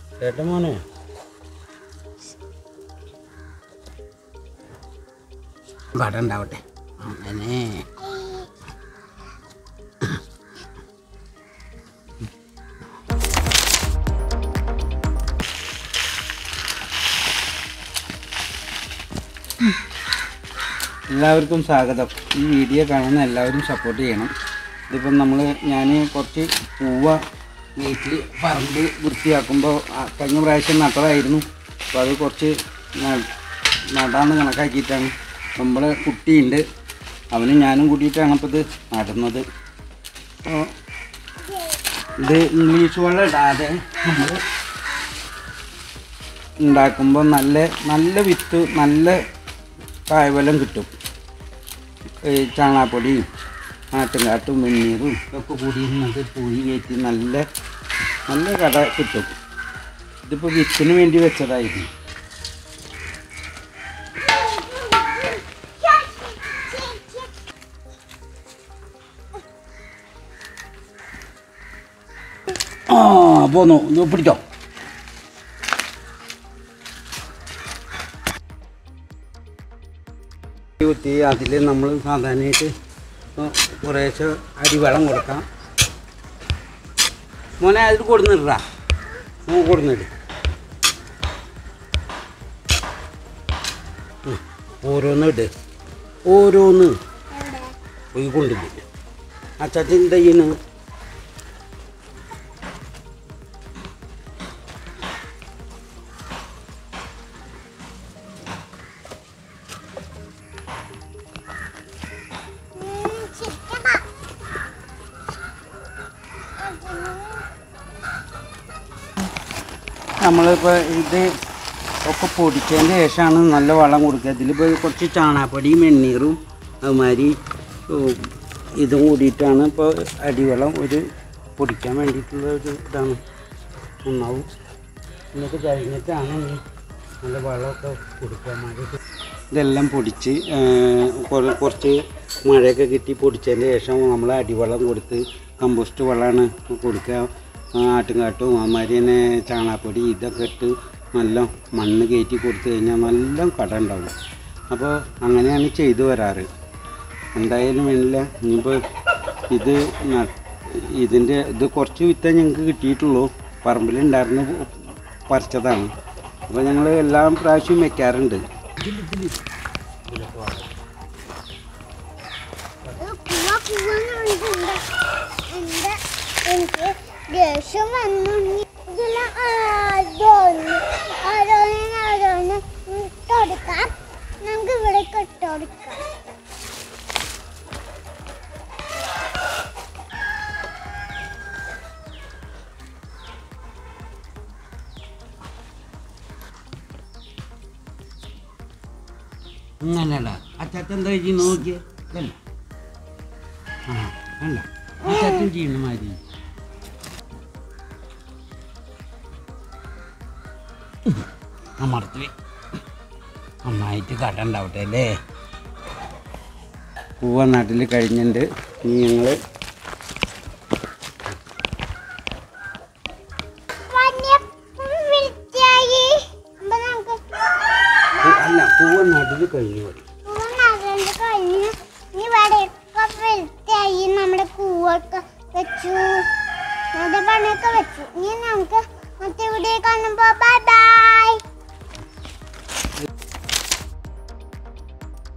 ചേട്ടൻ മോനെ വട ഉണ്ടാവട്ടെ അങ്ങനെ എല്ലാവർക്കും സ്വാഗതം ഈ വീഡിയോ കാണുന്ന എല്ലാവരും സപ്പോർട്ട് ചെയ്യണം ഇതിപ്പം നമ്മൾ ഞാൻ കുറച്ച് പൂവ വീട്ടിൽ പറമ്പ് വൃത്തിയാക്കുമ്പോൾ ആ, കഴിഞ്ഞ പ്രാവശ്യം നട്ടതായിരുന്നു അപ്പോൾ അത് കുറച്ച് ന- നടാന്ന് കണക്കാക്കിയിട്ടാണ് നമ്മളെ കുട്ടിയുണ്ട് അവനും ഞാനും കൂട്ടിയിട്ടാണ് ഇപ്പോൾ ഇത് നടുന്നത് അപ്പോൾ ഇത് ഇംഗ്ലീഷ് വെള്ളം ഇടാതെ നമ്മൾ ഉണ്ടാക്കുമ്പോൾ നല്ല നല്ല വിത്ത് നല്ല കായ്ഫലം കിട്ടും ഈ ചാണാപ്പൊടിയും ആട്ടുംകാട്ടും വെണ്ണീറും ഇതൊക്കെ കൂടി നമുക്ക് പൂയി കയറ്റി നല്ല നല്ല കട കിട്ടും ഇതിപ്പോൾ വിത്തിന് വേണ്ടി വെച്ചതായിരുന്നു ആ പോന്നു ഇത് പിടിച്ചോ കുത്തി അതിൽ നമ്മൾ സാധാരണയായിട്ട് കുറേശ്ശെ അരി വെള്ളം കൊടുക്കാം മോനെ അതിൽ കൊടുന്നിട്ടാ നമുക്ക് കൊടുന്നിട്ട് ഓരോന്ന് ഇട് ഓരോന്ന് പോയി കൊണ്ടില്ല അച്ചാച്ചൻ എന്താ ചെയ്യുന്നു നമ്മളിപ്പോൾ ഇത് ഒക്കെ പൊടിച്ചതിന് ശേഷമാണ് നല്ല വളം കൊടുക്കുക ഇതിലിപ്പോൾ കുറച്ച് ചാണാപ്പൊടിയും വെണ്ണീറും അതുമാതിരി ഉം, ഇതും കൂടിയിട്ടാണ് ഇപ്പോൾ അടിവളം ഒരു പൊടിക്കാൻ വേണ്ടിയിട്ടുള്ള ഒരു ഇതാണ് ഒന്നാവും എന്നിട്ട് കഴിഞ്ഞിട്ടാണ് ഈ നല്ല വളമൊക്കെ കൊടുക്കാൻ വേണ്ടിയിട്ട് ഇതെല്ലാം പൊടിച്ച് ആ, കുറ- കുറച്ച് മഴയൊക്കെ കിട്ടി പൊടിച്ചതിന് ശേഷം നമ്മൾ അടിവളം കൊടുത്ത് കമ്പോസ്റ്റ് വളമാണ് കൊടുക്കുക ആ, ആട്ടുംകാട്ടും അതുമാതിരി തന്നെ ചാണാപ്പൊടി ഇതൊക്കെ ഇട്ട് നല്ല മണ്ണ് കയറ്റി കൊടുത്തു കഴിഞ്ഞാൽ നല്ല കട ഉണ്ടാവും അപ്പോൾ അങ്ങനെയാണ് ചെയ്തു വരാറ് എന്തായാലും വേണ്ടില്ല ഇനിയിപ്പോൾ ഇത് ന- ഇതിൻ്റെ ഇത് കുറച്ച് വിത്തേ ഞങ്ങൾക്ക് കിട്ടിയിട്ടുള്ളൂ പറമ്പിലുണ്ടായിരുന്ന പറിച്ചതാണ് അപ്പോൾ ഞങ്ങൾ എല്ലാ പ്രാവശ്യവും വെക്കാറുണ്ട് ദേഷ്യം വന്നു ഇതിലെല്ലാം ഓരോന്ന് ഓരോന്നിന് ഓരോന്ന് ഇട്ടുകൊടുക്കാം നമുക്ക് ഇവിടെ ഇട്ടുകൊടുക്കാം അങ്ങനെയല്ല അച്ചാച്ചൻ എന്താ ചെയ്യുന്നു നോക്കിയേ ഇതല്ല ആ അല്ല അച്ചാച്ചൻ ചെയ്യുന്ന മാതിരി അമർത്തി നന്നായിട്ട് കട ഉണ്ടാവട്ടെ അല്ലേ പൂവ നാട്ടിൽ കഴിഞ്ഞിട്ടുണ്ട് ഇനി ഞങ്ങൾ വന്യപ്പം വൃത്തിയായി അപ്പൊ നമുക്ക് അല്ല പൂവ നാട്ടിൽ കഴിഞ്ഞു മതി പൂവ് നടുന്നത് കഴിഞ്ഞ് ഇനി ഇവിടെയൊക്കെ വൃത്തിയായി നമ്മുടെ പൂവൊക്കെ വെച്ചു നമ്മുടെ പണിയൊക്കെ വെച്ചു ഇനി നമുക്ക് മറ്റേ വീഡിയോ കാണുമ്പോ ബൈ